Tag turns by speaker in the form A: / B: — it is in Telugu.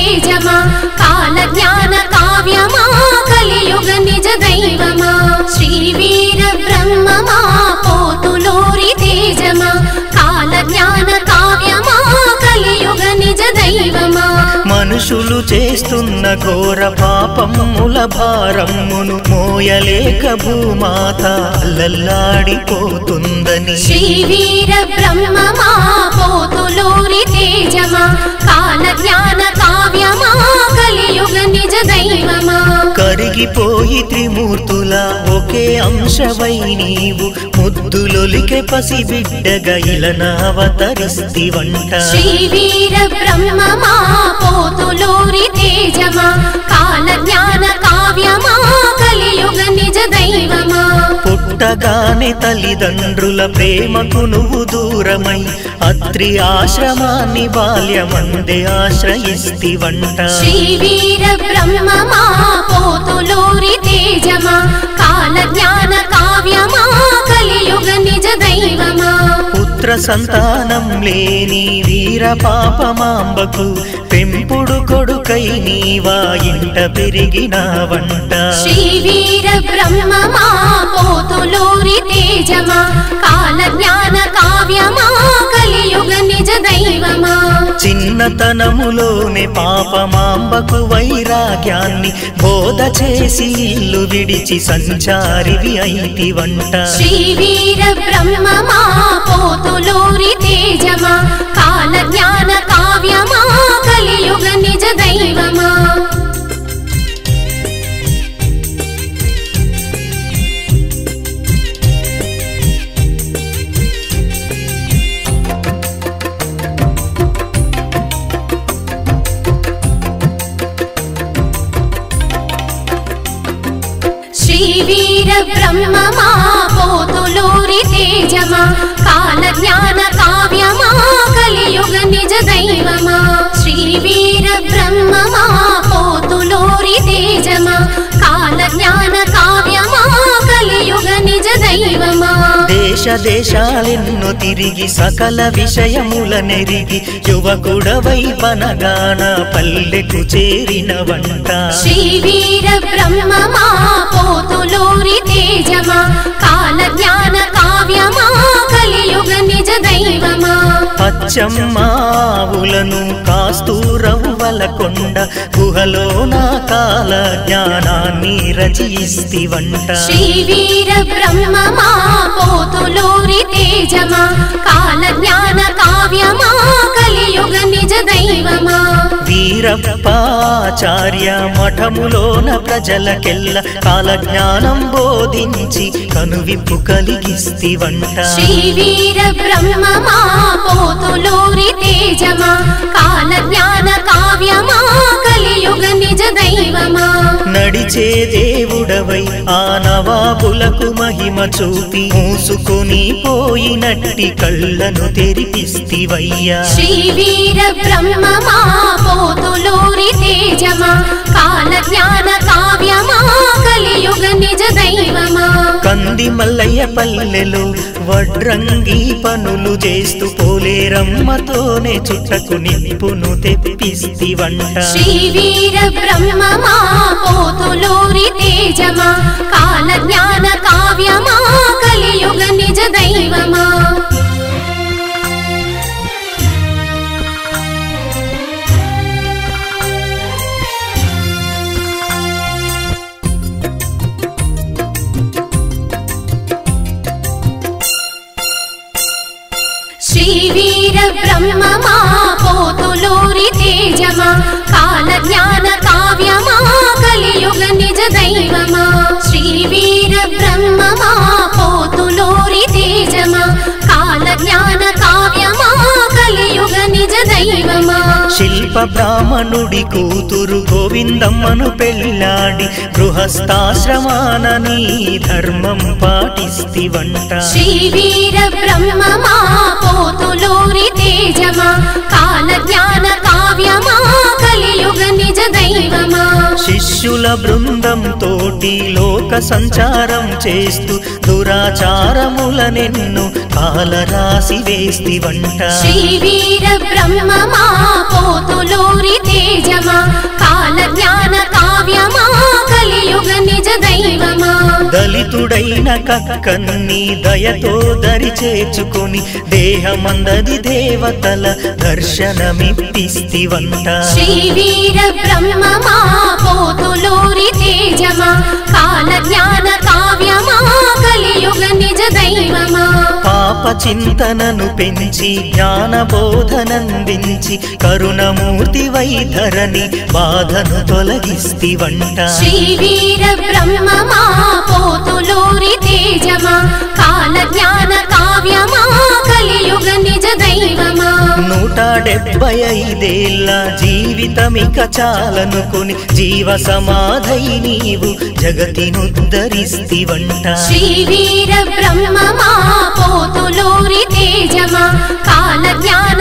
A: తేజమా కాల జ్ఞాన కావ్యమా కలియుగ నిజ దైవమా శ్రీ వీర బ్రహ్మమా పోతులూరి తేజమా కాల జ్ఞాన కావ్యమా కలియుగ నిజ దైవమా
B: మనుషులు చేస్తున్న ఘోర పాపముల భారమ్మును మోయలేక భూమాత అల్లల్లాడిపోతుందని
A: శ్రీ వీర బ్రహ్మమా పోతులూరి తేజమా కాల జ్ఞాన కావ్యమా కలియుగ నిజ దైవమా
B: కరిగిపోయి త్రిమూర్తుల ఒకే అంశవై నీవు ముద్దులొలికె పసి బిడ్డగా ఇలనావతరిస్తివంట
A: శ్రీ వీర బ్రహ్మమా పోతులూరి తేజమా కాల జ్ఞాన కావ్యమా కలియుగ నిజ దైవమా
B: పుట్టగానే తల్లిదండ్రుల ప్రేమకు నువ్వు దూరమై అత్రి ఆశ్రమాన్ని బాల్యమందే ఆశ్రయిస్తివంట
A: శ్రీ వీర బ్రహ్మమా పోతులూరి తేజమా కాల జ్ఞాన కావ్యమా కలియుగ నిజ దైవమా
B: పుత్ర సంతానం లేని వీర పాపమాంబకు పెంపుడు కొడుకై నీవా ఇంట పెరిగిన వంట
A: శ్రీ వీర బ్రహ్మమా పోతులూరి తేజమా కాల జ్ఞాన కావ్యమా కలియుగ నిజ దైవమా
B: చిన్నతనములోనే పాపమాంబకు వైరాగ్యాన్ని బోధ చేసి ఇల్లు విడిచి సంచారివి అయితి వంట
A: శ్రీ వీర బ్రహ్మమా పోతులూరి తేజమా కాల జ్ఞాన కావ్యమా కలియుగ నిజ దైవమా శ్రీ వీర బ్రహ్మమా పోతులూరి తేజమా కాల జ్ఞాన కావ్యమా కలియుగ నిజ దైవమా శ్రీ వీర బ్రహ్మమా పోతులూరి తేజమా కాల జ్ఞాన కావ్యమా కలియుగ నిజ దైవమా
B: దేశ దేశాలెన్నో తిరిగి సకల విషయముల నెరిగి యువకుడవై పనగాన పల్లెకు చేరిన వంట
A: శ్రీ వీర బ్రహ్మమా పోతులూరి తేజమా కాల జ్ఞాన కావ్యమా కలియుగ నిజ దైవమా
B: పచ్చమ్మావులను కాస్తూరవ్వల కొండ గుహలో నా కాల జ్ఞానాన్ని రచయిస్తివంట
A: శ్రీ వీర బ్రహ్మమా పోతులూరి తేజమా కాల జ్ఞాన కావ్యమా కలియుగ నిజ దైవమా
B: వీరప్పాచార్య మఠములోన ప్రజలకెల్ల కాల జ్ఞానం బోధించి కనువిప్పు కలిగిస్తివంట
A: శ్రీ వీర బ్రహ్మమా పోతులూరి తేజమా కాల జ్ఞాన కావ్యమా కలియుగ నిజ దైవమా
B: నడిచే దేవుడవై ఆ నవాబులకు మహిమ చూపి మూసుకొని పోయినట్టి కళ్ళను తెరిపిస్తివయ్యా
A: శ్రీ వీర బ్రహ్మమా పోతులూరి తేజమా కాల జ్ఞాన కావ్యమా కలియుగ నిజ దైవమా
B: కంది మల్లయ్య పల్లెలు వడ్రంగి పనులు చేస్తూ పోలేరమ్మతోనే చుట్టకు నిప్పును తెప్పిస్తివంట
A: శ్రీ వీర బ్రహ్మమా పోతులూరి తేజమా కాల జ్ఞాన కావ్యమా కలియుగ నిజ దైవమా శ్రీ వీర బ్రహ్మమా పోతులూరి తేజమా కాల జ్ఞాన కావ్యమా కలియుగ నిజ దైవమా శ్రీ వీర బ్రహ్మమా పోతులూరి తేజమా కాల జ్ఞాన కావ్యమా కలియుగ నిజ దైవమా
B: శిల్ప బ్రాహ్మణుడి కూతురు గోవిందమ్మను పెళ్ళాడి గృహస్థాశ్రమాన నీ ధర్మం పాటిస్తివంట
A: శ్రీ వీర బ్రహ్మమా పోతులూరి తేజమా కాల జ్ఞాన కావ్యమా కలియుగ నిజ దైవమా
B: శిష్యుల బృందం తోటి లోక సంచారం చేస్తూ దురాచారములనెన్ను కాలరాసి వేస్తివంట
A: శ్రీ వీర బ్రహ్మమా పోతులూరి తేజమా తేజమా కాల జ్ఞాన కావ్యమా కలియుగ నిజ దైవమా
B: దళితుడైన కక్కన్ని దయతో దరి చేర్చుకొని దేహమందది దేవతల దర్శనమిప్పిస్తివంట
A: శ్రీ వీర బ్రహ్మమా పోతులూరి తేజమా కాల జ్ఞాన కావ్యమా కలియుగ నిజ దైవమా
B: పాప చింతనను పెంచి జ్ఞాన బోధనందించి కరుణమూర్తి వైధరని బాధను తొలగిస్తివంట
A: శ్రీ వీర బ్రహ్మమా పోతులూరి తేజమా కాల జ్ఞాన కావ్యమా కలియుగ నిజ దైవమా
B: నూట డెబ్బై ఐదేళ్ల జీవితమిక చాలనుకొని జీవ సమాధై నీవు జగతినుద్ధరిస్తివంట
A: శ్రీ వీర బ్రహ్మమా పోతులూరి తేజమా కాల జ్ఞాన